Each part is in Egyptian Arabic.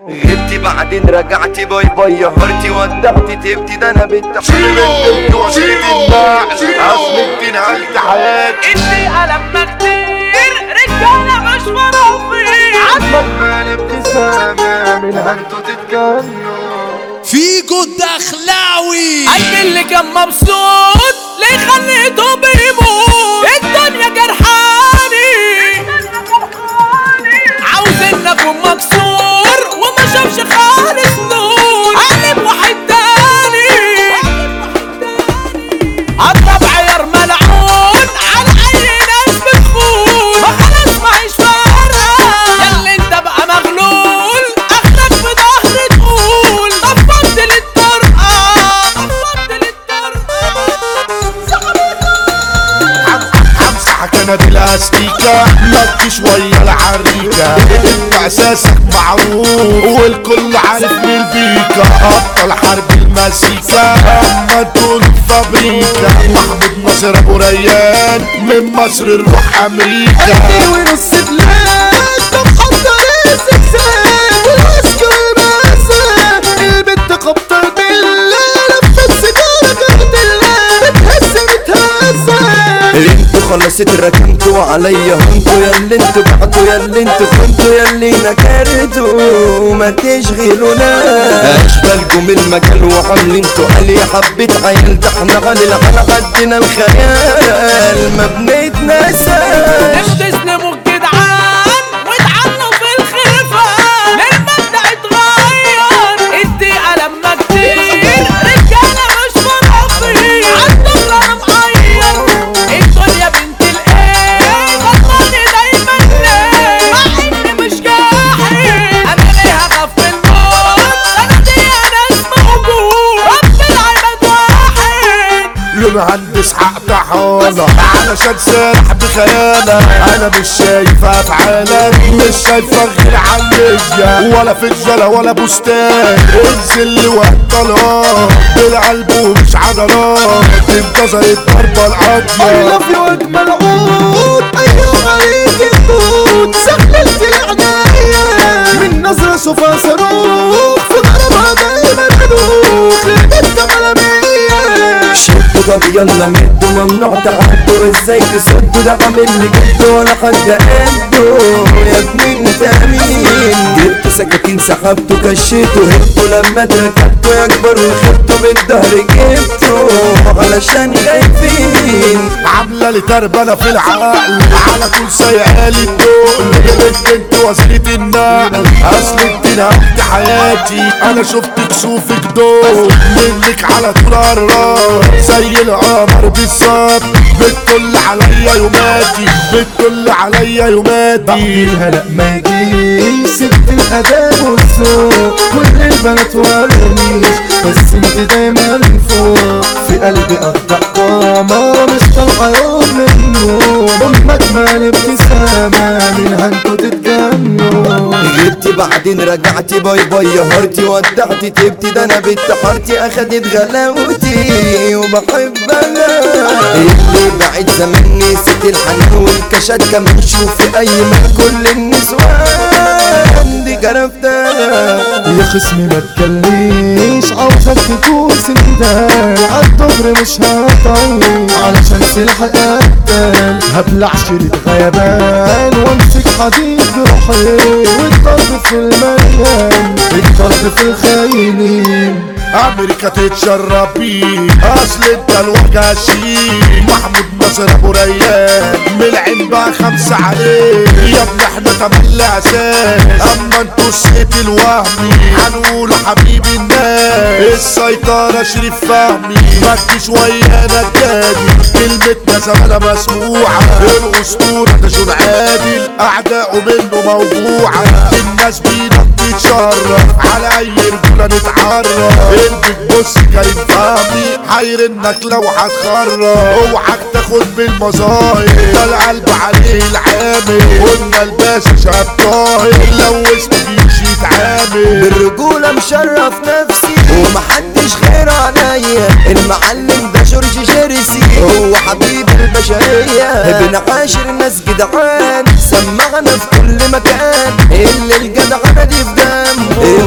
غبتي بعدين رجعتي باي باي هرتي ودعتي تبتي ده انا بنت شيلو وشيلو اصل انت نقلت حياتي اللي قلبنا كتير رجالة مش فرافير مجمل ابتسامة من هنتو تتجنوا فيجو الدخلاوي قلبي اللي كان مبسوط ليه خليته بيموت الدنيا جرحاني عاوز ان اكون مكسور وما شافش خالص نور قلب واحد تاني اضرب عيار ملعون على اي ناس بتخون ما خلاص ما هيش فارقه ياللي انت بقى مغلول اخرك في ظهري تقول طفلت للطرقه طفلت للطرقه امسحك انا بالاستيكة نط شوية العريكة انت اساسك معروف والكل عارف مين بيكا ابطال حرب المزيكا اما دول فابريكا محمود ناصر ابو ريان من مصر نروح امريكا ونص بلاد طب حضر الزجزاج والعسكر المأساة البنت خبطة بالله لفت سيجارة تحت الله بتهز بتهزة انتوا خلصت ركنتوا عليا انتوا يا اللي انتوا بعتوا يا اللي انتوا كنتوا يا اللي نكرتوا ما تشغلونا اشبالكم من المجال وعاملين تقال يا حبة عيال ده احنا غالي على قدنا الخيال ما بنتنسى تستسلموا الجدعان وتعنوا في الخلفة للمبدأ اتغير الدقيقة لما كتير رجالة مش فرافير عالدغري انا مغير الدنيا بنت الايه غلطاني دايما ليه مع اني مش جاحد انا ليه هخاف من الموت انا دي ناس موجود رب العباد واحد المهندس حق طحالة علشان سارح بخيالك انا مش شايف افعالك مش شايفك غير عليا ولا فجلة ولا بستان انزل لي وقت بالقلب ومش عضلات انتظر الضربة I القاضية love you اجمل عود ايوه عليك الدود سخلت العناية من نظرة شوفها صاروخ في ضربها دايما بدوخ للبنت ملامية شدوا طب يلا مدوا ممنوع تعدوا ازاي تسدوا ده عامل لي جدوا ولا حد قدوا يا ابني انت مين جبتوا سكاكين سحبتوا كشيتوا هبتوا لما اتركبتوا يا كبر وخدتوا بالظهر جبتوا علشان خايفين عاملة لي تربلة في العقل على طول سايقالي الدول بنت انت وزيرة النقل اصل انت نهبت حياتي انا شفت كسوفك دول منك على طول قرار زي القمر بالظبط بتطل عليا يوماتي بتطل عليا يوماتي الهلا ما يجيش ست الاداب والذوق كل البنات ورنيش بس انت دايما فوق في قلبي قطع قامة مش طالعة يوم من النوم امك مال ابتسامة منها انتوا تتجنوا جبتي بعدين رجعتي باي باي هرتي ودعتي تبتي ده انا بنت حارتي اخدت غلاوتي وبحبها اللي بعد زمان نسيت الحنان والكشات كمان شوفي اي ما كل النسوان دي جرفتها يا خصمي ما تكلمنيش عاوزك تكون سندال عالدغري مش هطول علشان سلاح قتال هبلع شريط غيبان وامسك حديد بروحي والضرب في المليان الضرب في الخاينين امريكا تتشرب بيه اصل انت الوحشي محمود ناصر ابو ريان من العين بقى خمسة عليه يا ابني احنا تملي اساس اما انتوا الصيت الوهمي هنقولوا حبيب الناس السيطرة شريف فهمي مد شوية نجادي كلمتنا زمالة مسموعة الاسطورة ده جون عادل اعداؤه منه موضوعة الناس بينا بتتشرف على اي رجولة نتعرف البيت بص كريم فهمي حيرنك لو هتخرب اوعك تاخد بالمظاهر ده القلب عليه العامل قلنا الباشا شاب طاهر لو وسط بيمشي يتعامل بالرجولة مشرف نفسي ومحدش غير عليا المعلم ده جورج جيرسي هو حبيب البشرية بنعاشر ناس جدعان سمعنا في كل مكان اللي الجدعنة دي في دم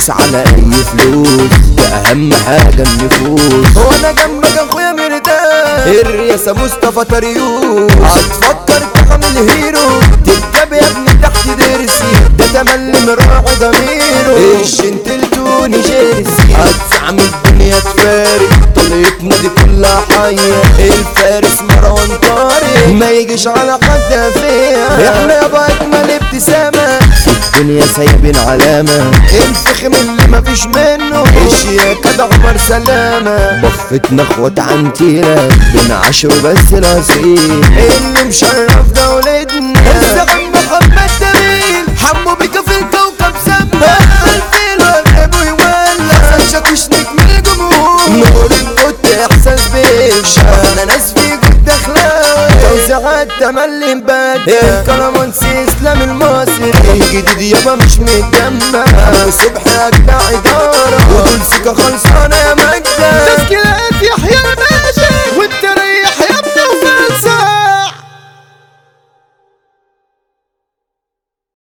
دايس على اي فلوس ده اهم حاجة النفوس هو انا جنبك اخويا مرتاح الرئاسة مصطفى طريوس هتفكر تعمل هيرو تتجاب يا ابني تحت درسي ده تملي مراعي ضميره الشنتلتوني جيرسي هتزعم الدنيا تفارق طليتنا دي كلها حية الفارس مروان طارق ما يجيش على حد فيها احنا يابا اجمل ابتسامة في الدنيا سايبين علامة الفخم اللي مفيش منه الشياكة ده عمر سلامة بفتنا اخوات عنتيرة بنعشر بس الأصيل اللي مشرف دولتنا الزعيم محمد جميل حمو بيك في الكوكب سما الفيل والابو يولع حسن شاكوش نجم الجمهور نور الكت احساس بيك احنا ناس في جد اخلاق توزيعات تملي مبدع الكلامونسي اسلام المصري الجديد يابا مش متجمع صبح اجدع اداره ودول سكه خلصانه يا